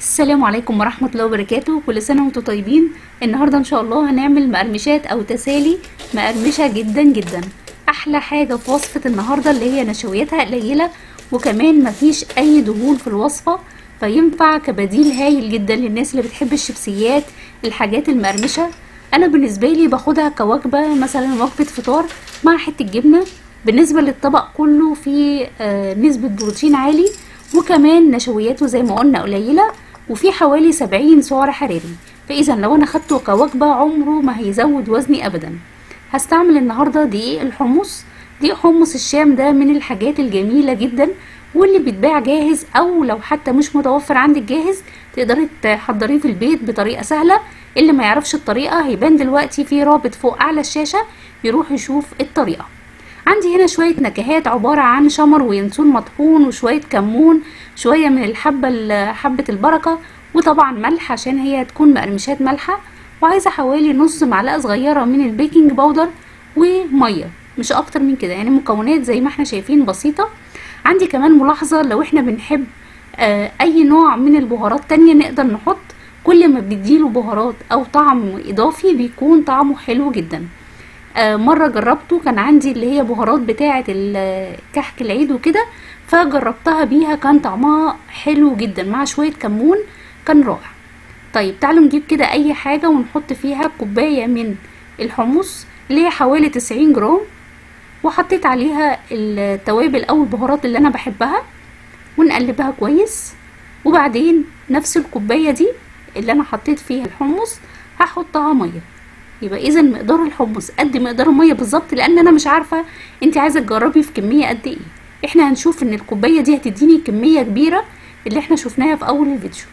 السلام عليكم ورحمة الله وبركاته كل سنة وانتم طيبين النهاردة ان شاء الله هنعمل مقرمشات او تسالي مقرمشة جدا جدا احلى حاجة في وصفة النهاردة اللي هي نشوياتها قليلة وكمان مفيش اي دهون في الوصفة فينفع كبديل هايل جدا للناس اللي بتحب الشيبسيات الحاجات المقرمشة انا بالنسبة لي باخدها كوجبة مثلا وجبة فطار مع حتة جبنة بالنسبة للطبق كله فيه آه نسبة بروتين عالي وكمان نشوياته زي ما قلنا قليلة وفي حوالي سبعين سعر حراري فاذا لو انا خدته كوجبة عمره ما هيزود وزني ابدا هستعمل النهاردة دقيق الحمص دقيق حمص الشام ده من الحاجات الجميلة جدا واللي بيتباع جاهز او لو حتى مش متوفر عندك جاهز تقدري تحضريه في البيت بطريقة سهلة اللي ما يعرفش الطريقة هيبان دلوقتي في رابط فوق اعلى الشاشة يروح يشوف الطريقة عندي هنا شوية نكهات عبارة عن شمر وينسون مطحون وشوية كمون شوية من الحبة حبة البركة وطبعا ملح عشان هي تكون مقرمشات مالحة وعايزة حوالي نص معلقة صغيرة من البيكنج باودر ومية مش اكتر من كده يعني مكونات زي ما احنا شايفين بسيطة عندي كمان ملاحظة لو احنا بنحب آه اي نوع من البهارات تانية نقدر نحط كل ما بنديله بهارات او طعم اضافي بيكون طعمه حلو جدا آه مرة جربته كان عندي اللي هي بهارات بتاعة كحك العيد وكده فجربتها بيها كان طعمها حلو جدا مع شوية كمون كان رائع طيب تعالوا نجيب كده اي حاجة ونحط فيها كوباية من الحمص اللي هي حوالي تسعين جرام وحطيت عليها التوابل او البهارات اللي انا بحبها ونقلبها كويس وبعدين نفس الكوباية دي اللي انا حطيت فيها الحمص هحطها ميه يبقى اذا مقدار الحمص قد مقدار الميه بالظبط لان انا مش عارفه انت عايزه تجربي في كميه قد ايه احنا هنشوف ان الكوبايه دي هتديني كميه كبيره اللي احنا شفناها في اول الفيديو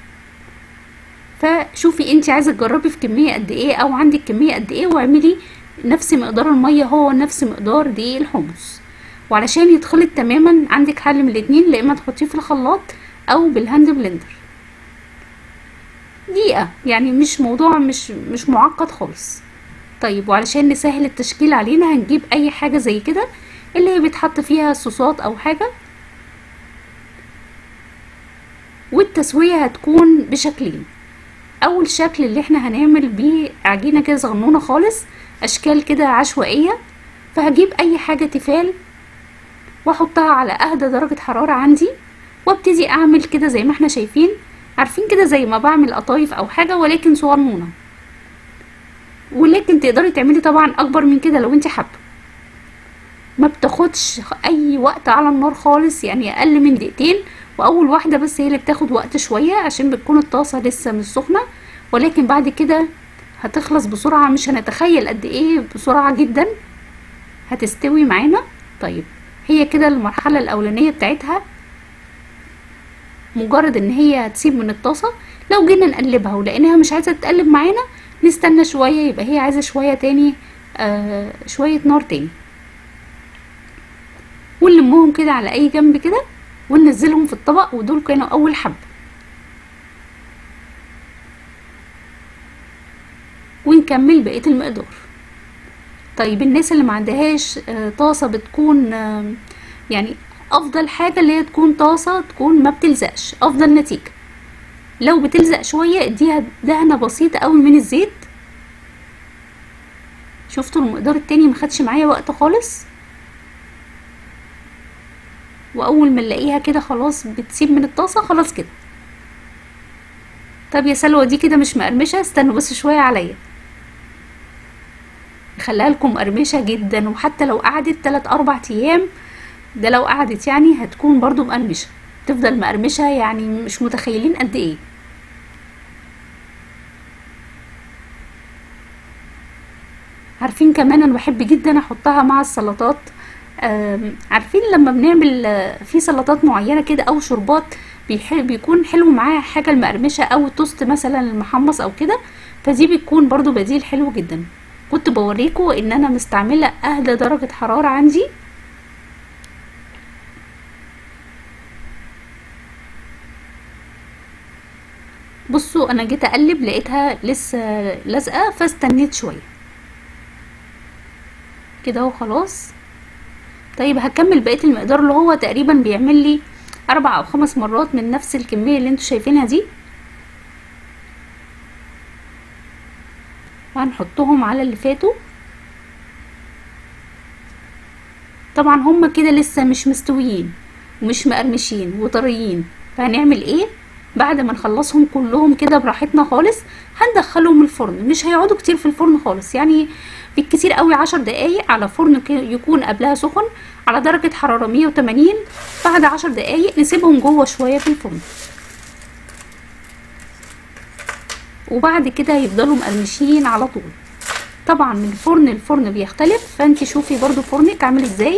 فشوفي انت عايزه تجربي في كميه قد ايه او عندك كميه قد ايه واعملي نفس مقدار الميه هو نفس مقدار دقيق الحمص وعلشان يتخلط تماما عندك حل من الاتنين لا اما تحطيه في الخلاط او بالهاند بلندر دقيقة يعني مش موضوع مش مش معقد خالص طيب وعلشان نسهل التشكيل علينا هنجيب اي حاجة زي كده اللي هي بيتحط فيها صوصات او حاجة والتسوية هتكون بشكلين اول شكل اللي احنا هنعمل بيه عجينة كده صغنونة خالص اشكال كده عشوائية فهجيب اي حاجة تيفال واحطها على اهدى درجة حرارة عندي وابتدي اعمل كده زي ما احنا شايفين عارفين كده زي ما بعمل قطايف او حاجة ولكن صغنونة ولكن تقدري تعملي طبعا اكبر من كده لو انت حابة ما بتاخدش اي وقت على النار خالص يعني اقل من دقيقتين واول واحدة بس هي اللي بتاخد وقت شوية عشان بتكون الطاسة لسه مش سخنة ولكن بعد كده هتخلص بسرعة مش هنتخيل قد ايه بسرعة جدا هتستوي معانا طيب هي كده المرحلة الاولانية بتاعتها مجرد ان هي هتسيب من الطاسة لو جينا نقلبها ولقيناها مش عايزة تتقلب معانا نستنى شوية يبقى هي عايزة شوية تاني آه شوية نار تاني ونلمهم كده على اي جنب كده وننزلهم في الطبق ودول كانوا اول حبة ونكمل بقية المقدار طيب الناس اللي ما عندهاش آه طاسة بتكون آه يعني افضل حاجه اللي هي تكون طاسه تكون ما بتلزقش افضل نتيجه لو بتلزق شويه اديها دهنه بسيطه قوي من الزيت شفتوا المقدار التاني ما خدش معايا وقت خالص واول ما نلاقيها كده خلاص بتسيب من الطاسه خلاص كده طب يا سلوى دي كده مش مقرمشه استنوا بس شويه عليا خليها لكم مقرمشه جدا وحتى لو قعدت 3 4 ايام ده لو قعدت يعني هتكون برضو مقرمشة تفضل مقرمشة يعني مش متخيلين قد ايه عارفين كمان انا بحب جدا احطها مع السلطات عارفين لما بنعمل في سلطات معينة كده او شربات بيكون حلو معاها حاجة المقرمشة او التوست مثلا المحمص او كده فدي بتكون برضو بديل حلو جدا كنت بوريكم ان انا مستعملة اهدى درجة حرارة عندي بصوا انا جيت اقلب لقيتها لسه لازقه فاستنيت شويه كده اهو خلاص طيب هكمل بقيه المقدار اللي هو تقريبا بيعمل لي اربع او خمس مرات من نفس الكميه اللي انتوا شايفينها دي وهنحطهم على اللي فاتوا طبعا هما كده لسه مش مستويين ومش مقرمشين وطريين فهنعمل ايه بعد ما نخلصهم كلهم كده براحتنا خالص هندخلهم الفرن مش هيقعدوا كتير في الفرن خالص يعني بالكتير قوي عشر دقايق على فرن يكون قبلها سخن على درجة حرارة 180 بعد عشر دقايق نسيبهم جوه شوية في الفرن وبعد كده يفضلوا مقرمشين على طول طبعا من فرن لفرن بيختلف فانت شوفي برضو فرنك عامل ازاي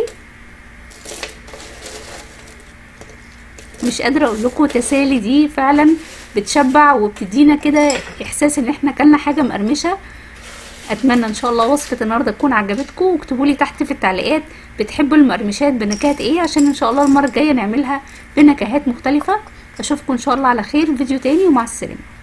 مش قادرة اقول لكم تسالي دي فعلا بتشبع وبتدينا كده احساس ان احنا اكلنا حاجة مقرمشة اتمنى ان شاء الله وصفة النهاردة تكون عجبتكم واكتبوا لي تحت في التعليقات بتحبوا المقرمشات بنكهات ايه عشان ان شاء الله المرة الجاية نعملها بنكهات مختلفة اشوفكم ان شاء الله على خير فيديو تاني ومع السلامة